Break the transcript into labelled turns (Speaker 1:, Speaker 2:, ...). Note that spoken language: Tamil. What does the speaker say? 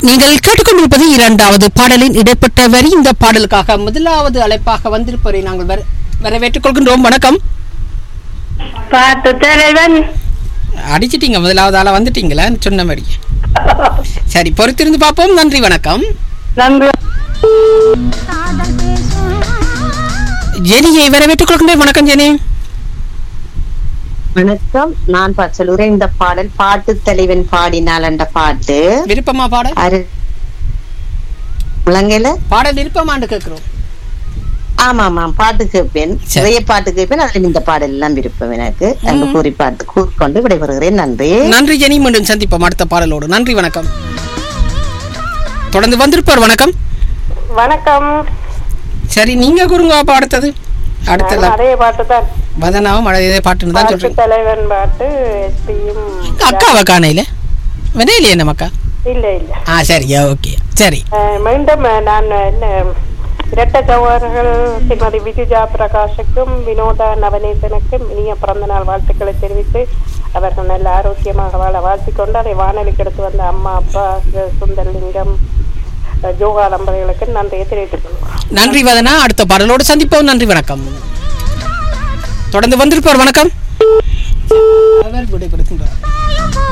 Speaker 1: நீங்கள் கேட்டுக்கொண்டிருப்பது இரண்டாவது பாடலின் இடைப்பட்ட வரி இந்த பாடலுக்காக முதலாவது அழைப்பாக வந்திருப்பவரை நாங்கள் வர- வரவேற்றுக் கொள்கின்றோம் வணக்கம்
Speaker 2: பாட்டு தலைவன்
Speaker 1: அடிச்சிட்டீங்க முதலாவது ஆளா வந்துட்டீங்களா சொன்ன மாதிரி சரி பொறுத்திருந்து பார்ப்போம் நன்றி வணக்கம்
Speaker 2: நன்றி
Speaker 1: ஜெனியை வரவேற்றுக் கொள்கின்றேன் வணக்கம் ஜெனி
Speaker 3: வணக்கம் நான் பச்சலூரே இந்த பாடல் பாட்டு தலைவன் பாடினால் என்ற பாட்டு
Speaker 1: விருப்பமா பாடல்
Speaker 3: அரு முழங்கையில
Speaker 1: பாடல் விருப்பமாண்டு கேட்கிறோம்
Speaker 3: ஆமா ஆமா பாட்டு கேட்பேன்
Speaker 1: சரி.
Speaker 3: நிறைய பாட்டு கேட்பேன் அதுல இந்த பாடல் எல்லாம் விருப்பம் எனக்கு அங்கு கூறி பாட்டு கூறிக்கொண்டு விடைபெறுகிறேன் நன்றி
Speaker 1: நன்றி ஜெனி மீண்டும் சந்திப்போம் அடுத்த பாடலோடு நன்றி வணக்கம் தொடர்ந்து வந்திருப்பார் வணக்கம்
Speaker 2: வணக்கம்
Speaker 1: சரி நீங்க கூறுங்க அப்ப அடுத்தது அடுத்தது
Speaker 2: அதே பாட்டு தான்
Speaker 1: வதனாவும் அழகே பாட்டுன்னு தான்
Speaker 2: பாட்டு
Speaker 1: சொல்றேன்
Speaker 2: தலைவன் பாட்டு எஸ்பியும்
Speaker 1: அக்காவை காணையில வினையில என்ன மக்கா
Speaker 2: இல்ல இல்ல
Speaker 1: ஆ சரி ஓகே சரி
Speaker 2: அஹ், மீண்டும் அஹ், நான் என்ன இரட்ட சகோதரர்கள் திருமதி விஜுஜா பிரகாஷுக்கும் வினோதா நவநேசனுக்கும் இனிய பிறந்த நாள் வாழ்த்துக்களை தெரிவித்து அவர்கள் நல்ல ஆரோக்கியமாக வாழ வாழ்த்திக்கொண்டு அதை வானொலிக்கு எடுத்து வந்த அம்மா அப்பா சு- சுந்தரலிங்கம் அஹ், ஜோகா தம்பதிகளுக்கு நன்றியை தெரிவித்துக் கொள்கிறோம்
Speaker 1: நன்றி வதனா அடுத்த பாடலோடு சந்திப்போம் நன்றி வணக்கம் தொடர்ந்து வந்திருப்பார் வணக்கம் அவர் விடைபெறுகின்றார்